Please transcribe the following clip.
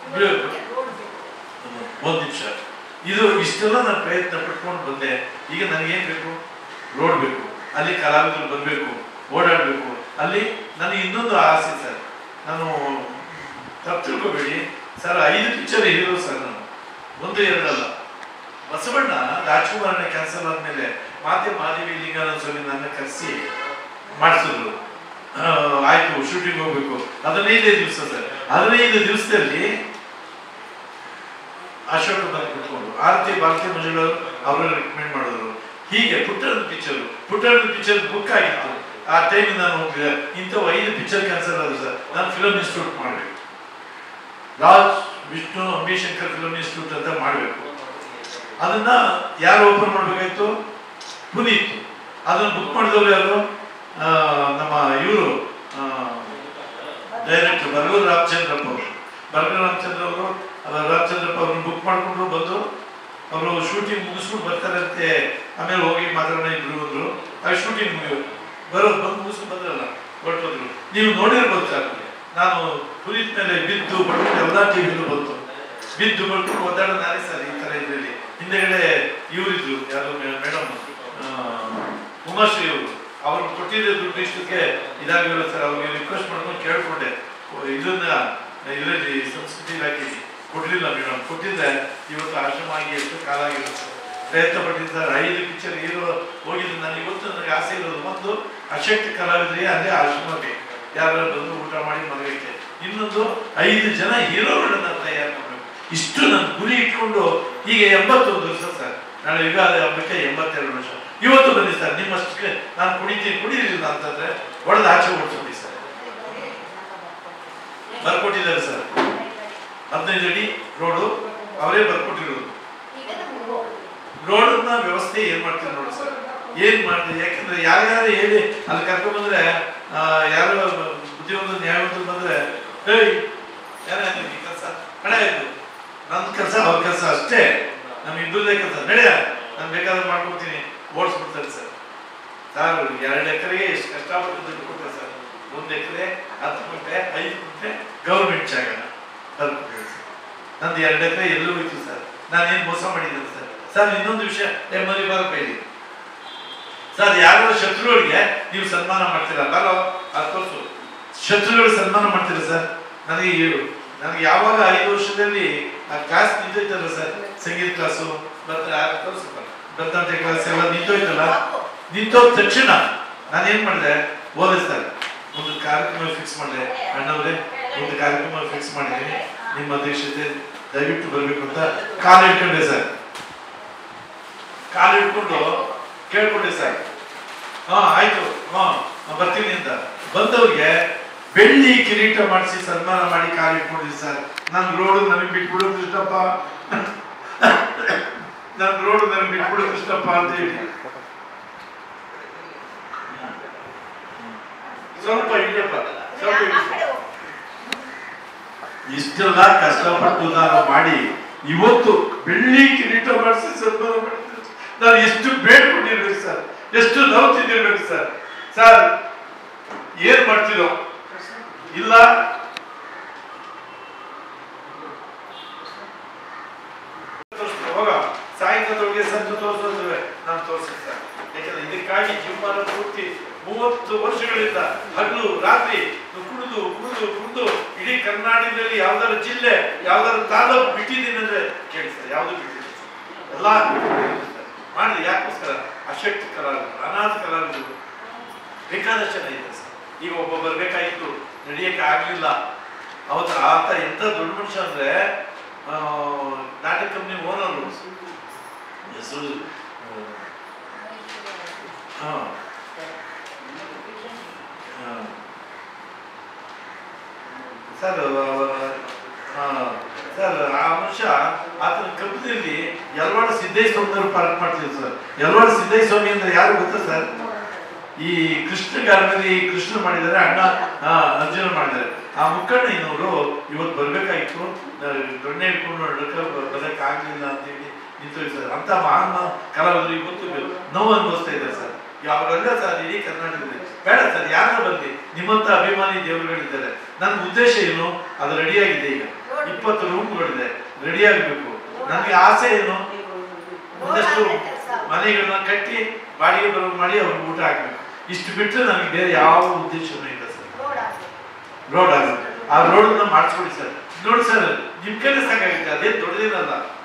ಬಿಡಬೇಕು ಒಂದು ನಿಮಿಷ ಇದು ಇಷ್ಟೆಲ್ಲ ನಾನು ಪ್ರಯತ್ನ ಪಟ್ಕೊಂಡು ಬಂದೆ ಈಗ ನನಗೇನು ಬೇಕು ರೋಡ್ ಬೇಕು ಅಲ್ಲಿ ಕಲಾವಿದರು ಬರಬೇಕು ಓಡಾಡಬೇಕು ಅಲ್ಲಿ ನನಗೆ ಇನ್ನೊಂದು ಆಸೆ ಸರ್ ನಾನು ತಪ್ಪು ತಿಳ್ಕೊಬೇಡಿ ಸರ್ ಐದು ಪಿಕ್ಚರ್ ಹೀರೋ ಸರ್ ನಾನು ಒಂದು ಎರಡಲ್ಲ ಬಸವಣ್ಣ ರಾಜ್ಕುಮಾರನ ಕ್ಯಾನ್ಸಲ್ ಆದ್ಮೇಲೆ ಮಾತೆ ಮಾದೇವಿ ಲಿಂಗಾನಂದ ಸ್ವಾಮಿ ನನ್ನ ಕರೆಸಿ ಮಾಡಿಸಿದ್ರು ಆ, ಆಯ್ತು ಶೂಟಿಂಗ್ ಹೋಗ್ಬೇಕು ಹದಿನೈದೇ ದಿವಸ ಸರ್ ಹದಿನೈದು ದಿವಸದಲ್ಲಿ ಅಶೋಕ ಬಂದು ಕುತ್ಕೊಂಡು ಆರತಿ ಭಾರತಿ ಮಂಜುಳವರು ಅವರು ರೆಕಮೆಂಡ್ ಮಾಡಿದ್ರು ಹೀಗೆ ಪುಟ್ಟದ ಪಿಕ್ಚರ್ ಪುಟ್ಟದ ಪಿಕ್ಚರ್ ಬುಕ್ ಆಗಿತ್ತು ಆ ಟೈಮ್ ನಾನು ಹೋಗಿದ್ದೆ ಇಂಥವು ಐದು ಪಿಕ್ಚರ್ ಕ್ಯಾನ್ಸಲ್ ಆದ್ರು ಸರ್ ನಾನು ಫಿಲಮ್ ಇನ್ಸ್ಟಿಟ್ಯೂಟ್ ಮಾಡಬೇಕು ರಾಜ್ ವಿಷ್ಣು ಅಂಬಿಶಂಕರ್ ಫಿಲಮ್ ಇನ್ಸ್ಟಿಟ್ಯೂಟ್ ಅಂತ ಮಾಡಬೇಕು ಅದನ್ನ ಯಾರು ಓಪನ್ ಮಾಡಬೇಕಾಯ್ತು ಪುನೀತ್ ಅದನ್ನ ಬುಕ್ ಮಾಡಿದವರು ಯಾರು ಆ, ನಮ್ಮ ಇವರು ಡೈರೆಕ್ಟರ್ ಬರಗೂರು ರಾಮಚಂದ್ರಪ್ಪ ಅವರು ಬರಗೂರು ರಾಮಚಂದ್ರ ಅವರು ರಾಮಚಂದ್ರಪ್ಪ ಅವ್ರನ್ನ ಬುಕ್ ಮಾಡ್ಕೊಂಡು ಬಂದು ಅವರು ಶೂಟಿಂಗ್ ಮುಗಿಸ್ಬಿಟ್ಟು ಬರ್ತಾರಂತೆ ಆಮೇಲೆ ಹೋಗಿ ಮಾತಾಡೋಣ ಇಬ್ರು ಬಂದ್ರು ಆ ಶೂಟಿಂಗ್ ಮುಗಿ ಬರೋದು ಬಂದು ಮುಗಿಸ್ಕೊಂಡು ಬಂದ್ರಲ್ಲ ಹೊರಟೋದ್ರು ನೀವು ನೋಡಿರ್ಬೋದು ಸರ್ ನಾನು ಪುನೀತ್ ಮೇಲೆ ಬಿದ್ದು ಬಡ್ಕೊಂಡು ಎಲ್ಲ ಟಿವಿಲೂ ಬಂತು ಬಿದ್ದು ಬಡ್ಕೊಂಡು ಒದ್ದಾಡೋ ನಾನೇ ಸರ್ ಈ ಥರ ಇದರಲ್ಲಿ ಹಿಂದೆಗಡೆ ಇವರಿದ್ರು ಯಾರು ಮೇಡಮ್ ಉಮಾಶ್ರೀ ಅವರು ಅವ್ರು ಕೊಟ್ಟಿದ್ದ ದುಡ್ಡು ಇಷ್ಟಕ್ಕೆ ಇದಾಗಿಲ್ಲ ಸರ್ ಅವ್ರಿಗೆ ರಿಕ್ವೆಸ್ಟ್ ಮಾಡ್ಕೊಂಡು ಕೇಳ್ಕೊಂಡೆ ಓ, ಇದನ್ನ ಇದರಲ್ಲಿ ಸಂಸ್ಕೃತಿ ಇಲಾಖೆಗೆ ಕೊಡ್ಲಿಲ್ಲ ಮೇಡಮ್ ಕೊಟ್ಟಿದ್ರೆ ಇವತ್ತು ಆಶ್ರಮ ಆಗಿ ಎಷ್ಟು ಕಾಲ ಆಗಿರುತ್ತೆ ಪ್ರಯತ್ನ ಪಟ್ಟಿದ್ದಾರೆ ಐದು ಪಿಕ್ಚರ್ ಹೀರೋ ಹೋಗಿದ್ದು ನಾನು ಇವತ್ತು ನನಗೆ ಆಸೆ ಇರೋದು ಒಂದು ಅಶಕ್ತಿ ಕಲಾವಿದರಿಗೆ ಅಲ್ಲೇ ಆಶ್ರಮಕ್ಕೆ ಯಾರು ಬಂದು ಊಟ ಮಾಡಿ ಮಗಕ್ಕೆ ಇನ್ನೊಂದು ಐದು ಜನ ಹೀರೋಗಳನ್ನ ತಯಾರು ಮಾಡಬೇಕು ಇಷ್ಟು ನನ್ನ ಗುರಿ ಇಟ್ಕೊಂಡು ಈಗ ಎಂಬತ್ತೊಂದು ವರ್ಷ ಸರ್ ನಾಳೆ ಯುಗಾದಿ ಹಬ್ಬಕ್ಕೆ ಎಂಬತ್ತೆರಡು ವರ್ಷ ಇವತ್ತು ಬನ್ನಿ ಸರ್ ನಿಮ್ಮಷ್ಟಕ್ಕೆ ನಾನು ಕುಡಿತೀನಿ ಕುಡಿಲಿಲ್ಲ ಅಂತಂದ್ರೆ ಒಡೆದು ಆಚೆ ಓಡಿಸ್ಬಿಡಿ ಸರ್ ಬರ್ಕೊಟ್ಟಿದ್ದಾರೆ ಸರ್ ಹದಿನೈದು ಅಡಿ ರೋಡು ಅವರೇ ಬರ್ಕೊಟ್ಟಿರೋದು ರೋಡನ್ನ ವ್ಯವಸ್ಥೆ ಏನ್ ಮಾಡ್ತಾರೆ ನೋಡಿ ಸರ್ ಏನ್ ಮಾಡ್ತೀವಿ ಯಾಕಂದ್ರೆ ಯಾರ್ಯಾರು ಹೇಳಿ ಅಲ್ಲಿ ಕರ್ಕೊಂಡ್ ಬಂದ್ರೆ ಆ, ಯಾರು ಬುದ್ಧಿವಂತ ನ್ಯಾಯವಂತರು ಬಂದ್ರೆ ಏಯ್ ಯಾರ ಕೆಲಸ ಕಡೆ ಇದು ನನ್ನ ಕೆಲಸ ಅವ್ರ ಕೆಲಸ ಅಷ್ಟೇ ನಮ್ ಇಬ್ಬರದೇ ಕೆಲಸ ನಡೆಯ ನಾನು ಬೇಕಾದ್ರೆ ಮಾಡ್ಕೊಡ್ತೀನಿ ಓಡಿಸ್ಬಿಡ್ತಾರೆ ಸರ್ ಸರ್ ಎರಡು ಎಕರೆಗೆ ಎಷ್ಟು ಕಷ್ಟಪಟ್ಟು ದುಡ್ಡು ಕೊಡ್ತಾರೆ ಸರ್ ಒಂದು ಎಕರೆ ಹತ್ತು ಗುಂಟೆ ಐದು ಗುಂಟೆ ಗೌರ್ಮೆಂಟ್ ಜಾಗ ಅದು ಕೊಟ್ಟಿದೆ ಸರ್ ನಂದು ಎರಡು ಎಕರೆ ಎಲ್ಲೂ ಹೋಯ್ತು ಸರ್ ನಾನೇನು ಮೋಸ ಮಾಡಿದ್ದೇನೆ ಸರ್ ಸರ್ ಇನ್ನೊಂದು ವಿಷಯ ನೆಮ್ಮದಿ ಬರಪ್ಪ ಇಲ್ಲಿ ಸರ್ ಯಾರೋ ಶತ್ರುಗಳಿಗೆ ನೀವು ಸನ್ಮಾನ ಮಾಡ್ತೀರಾ ಬರೋ ಅದು ತೋರಿಸು ಶತ್ರುಗಳು ಸನ್ಮಾನ ಮಾಡ್ತೀರಾ ಸರ್ ನನಗೆ ಹೇಳು ನನಗೆ ಯಾವಾಗ ಐದು ವರ್ಷದಲ್ಲಿ ಆ ಕ್ಲಾಸ್ ನಿಂತೋಯ್ತಲ್ಲ ಸರ್ ಸಂಗೀತ ಕ್ಲಾಸು ಬರ್ತಾರೆ ಯಾರು ತೋರಿಸಪ್ಪ ಭರತನಾಟ್ಯ ಕ್ಲಾಸ್ ಎಲ್ಲ ನಿಂತೋಯ್ತಲ್ಲ ನಿಂತೋದ ತಕ್ಷಣ ನಾನೇನ್ ಮಾಡಿದೆ ಓದೆ ಸರ್ ಒಂದು ಕಾರ್ಯಕ್ರಮ ಫಿಕ್ಸ್ ಮಾಡಿದೆ ಅಣ್ಣವ್ರೆ ಒಂದು ಕಾರ್ಯಕ್ರಮ ಫಿಕ್ಸ್ ಮಾಡಿದ್ದೀನಿ ನಿಮ್ಮ ಅಧ್ಯಕ್ಷತೆ ದಯವಿಟ್ಟು ಬರಬೇಕು ಅಂತ ಕಾಲು ಇಟ್ಕೊಂಡೆ ಸರ್ ಕಾಲು ಇಟ್ಕೊಂಡು ಕೇಳ್ಕೊಂಡೆ ಸರ್ ಹಾ ಆಯ್ತು ಹಾ ನಾನ್ ಬರ್ತೀನಿ ಅಂತ ಬಂದವ್ರಿಗೆ ಬೆಳ್ಳಿ ಕಿರೀಟ ಮಾಡಿಸಿ ಸನ್ಮಾನ ಮಾಡಿ ಕಾಲು ಇಟ್ಕೊಂಡಿದ್ದೆ ಸರ್ ನನ್ ರೋಡ್ ನನಗೆ ಬಿಟ್ಬಿಡು ಕೃಷ್ಣಪ್ಪ ನನ್ ರೋಡ್ ನನಗೆ ಬಿಟ್ಬಿಡು ಕೃಷ್ಣಪ್ಪ ಅಂತ ಹೇಳಿ ಸ್ವಲ್ಪ ಇಲ್ಲಪ್ಪ ಸ್ವಲ್ಪ ಇಳಿ. ಇಷ್ಟೆಲ್ಲ ಕಷ್ಟಪಟ್ಟು ನಾನು ಮಾಡಿ ಇವತ್ತು ಬೆಳ್ಳಿ ಕಿರೀಟ ಮಾಡಿಸಿ ಸನ್ಮಾನ ಮಾಡಿದ್ರೆ ನಾನು ಎಷ್ಟು ಬೇಡ್ಕೊಂಡಿರ್ಬೇಕು ಸರ್ ಎಷ್ಟು ನೋವು ತಿಂದಿರ್ಬೇಕು ಸರ್ ಸರ್ ಏನ್ ಮಾಡ್ತಿರೋ ಇಲ್ಲ ತೋರಿಸ್ತೀನಿ, ಹೋಗ ಸಾಯಂಕಾಲದೊಳಗೆ ಸಂಜೆ ತೋರಿಸಿದ್ರೆ ನಾನು ತೋರಿಸ್ತೀನಿ ಸರ್ ಯಾಕಂದ್ರೆ ಇದಕ್ಕಾಗಿ ಜೀವಮಾನ ಪೂರ್ತಿ ಮೂವತ್ತು ವರ್ಷಗಳಿಂದ ಹಗಲು ರಾತ್ರಿ ಕುಡಿದು ಕುಡಿದು ಕುಡಿದು ಇಡೀ ಕರ್ನಾಟಕದಲ್ಲಿ ಯಾವ್ದಾರ ಜಿಲ್ಲೆ ಯಾವ್ದಾರ ತಾಲೂಕು ಬಿಟ್ಟಿದ್ದೀನಿ ಅಂದ್ರೆ ಕೇಳಿ ಸರ್ ಯಾವ್ದು ಬಿಟ್ಟಿದ್ದೀನಿ ಎಲ್ಲ ಮಾಡಿದೆ ಯಾಕೋಸ್ಕರ ಅಶಕ್ತ ಕಲಾವಿದರು ಅನಾಥ ಕಲಾವಿದರು ಬೇಕಾದಷ್ಟು ಜನ ಇದೆ ಸರ್ ಈಗ ಒಬ್ಬ ಬರ್ಬೇಕಾಗಿತ್ತು ನಡೆಯಕ್ಕೆ ಆಗ್ಲಿಲ್ಲ ಅವತ್ತು ಆತ ಎಂತ ದೊಡ್ಡ ಮನುಷ್ಯ ಅಂದ್ರೆ ಆ, ನಾಟಕ ಕಂಪ್ನಿ ಓನರು ಹೆಸರು ಹಾ ಹಾ. ಸರ್ ಅವರ- ಹಾ, ಸರ್ ಆ ಮನುಷ್ಯ ಆತನ ಕಂಪನಿಯಲ್ಲಿ ಯಲವಾಡ ಸಿದ್ದೇಶ್ವರದವರು ಪಾರ್ಕ್ ಮಾಡ್ತಿದ್ರು ಸರ್ ಯಲವಾಡ ಸಿದ್ದೇಶ್ವರಿ ಅಂದ್ರೆ ಯಾರು ಗೊತ್ತಾ ಸರ್ ಈ ಕೃಷ್ಣ ಗಾರ್ಡನಲ್ಲಿ ಕೃಷ್ಣ ಮಾಡಿದ್ದಾರೆ ಅಣ್ಣ ಆ, ಅರ್ಜುನ ಮಾಡಿದ್ದಾರೆ ಆ ಮುಖಂಡನವರು ಇವತ್ತು ಬರ್ಬೇಕಾಗಿತ್ತು ದೊಣ್ಣೆ ಇಟ್ಕೊಂಡು ನಡ್ಕ ಬರಕ್ ಆಗ್ಲಿಲ್ಲ ಅಂತ ಹೇಳಿ ನಿಂತೋಗಿ ಸರ್ ಅಂತ ಮಹಾನ್ ಕಲಾವಿದರು ಇವತ್ತು ನೋವು ಅನುಭವಿಸ್ತಾ ಇದ್ದಾರೆ ಸರ್ ಯಾವಾಗಲ್ಲ ಸರ್ ಇಡೀ ಕರ್ನಾಟಕದಲ್ಲಿ ಬೇಡ ಸರ್ ಯಾರು ಬಂದಿ ನಿಮ್ಮಂತ ಅಭಿಮಾನಿ ದೇವರುಗಳಿದ್ದಾರೆ ನನ್ನ ಉದ್ದೇಶ ಏನು ಅದು ರೆಡಿಯಾಗಿದೆ ಈಗ ಇಪ್ಪತ್ತು ರೂಮ್ಗಳಿದೆ ರೆಡಿ ಆಗಬೇಕು ನನಗೆ ಆಸೆ ಏನು ಒಂದಷ್ಟು ಮನೆಗಳನ್ನ ಕಟ್ಟಿ ಬಾಡಿಗೆ ಬರೋ ಮಾಡಿ ಅವ್ರಿಗೆ ಊಟ ಹಾಕ್ಬೇಕು ಇಷ್ಟು ಬಿಟ್ಟರೆ ನನಗೆ ಬೇರೆ ಯಾವ ಉದ್ದೇಶನೂ ಇಲ್ಲ ಸರ್ ರೋಡ್ ಆಗುತ್ತೆ ಆ ರೋಡನ್ನ ಮಾಡಿಸ್ಕೊಡಿ ಸರ್ ನೋಡಿ ಸರ್ ನಿಮ್ ಕೈಲಿ ಸಾಕಾಗುತ್ತೆ ಅದೇನು ದೊಡ್ಡದೇನಲ್ಲ